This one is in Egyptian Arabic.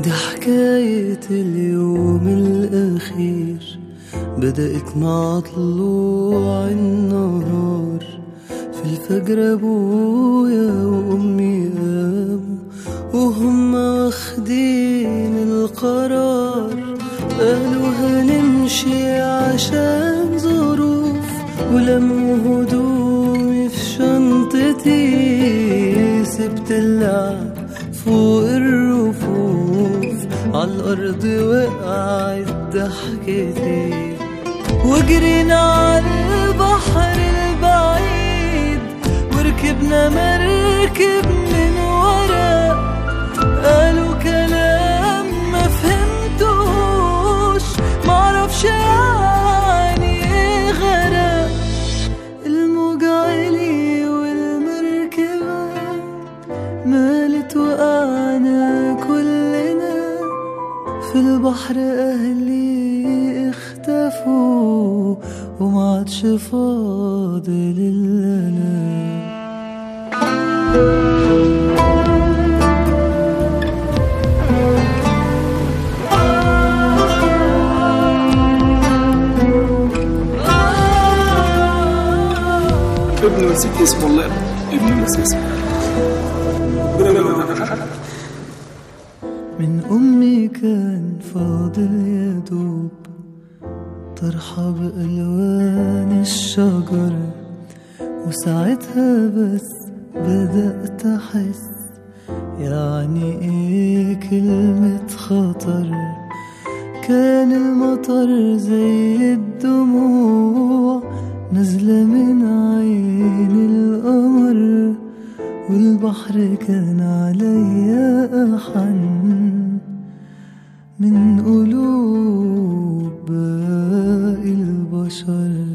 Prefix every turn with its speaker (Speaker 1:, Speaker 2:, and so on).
Speaker 1: دي حكاية اليوم الأخير بدأت مع طلوع النهار في الفجر أبويا وأمي قاموا وهم واخدين القرار قالوا هنمشي عشان ظروف ولموا هدومي في شنطتي سبت اللعب فوق الرفوف عالأرض وقعت ضحكتي وجرينا عالبحر البعيد وركبنا مركب من ورا قالوا كلام ما فهمتوش معرفش يعني ايه غرق الموج عالي والمركبة مالت وقعنا كلنا في البحر أهلي اختفوا وما عادش فاضل إلا أنا
Speaker 2: ابن نسيت اسمه والله ابن نسيت اسمه
Speaker 1: من أمي كان فاضل يا دوب طرحة بألوان الشجر وساعتها بس بدأت أحس يعني إيه كلمة خطر كان المطر زي الدموع نازلة من عين القمر والبحر كان عليا أحن من قلوب باقي البشر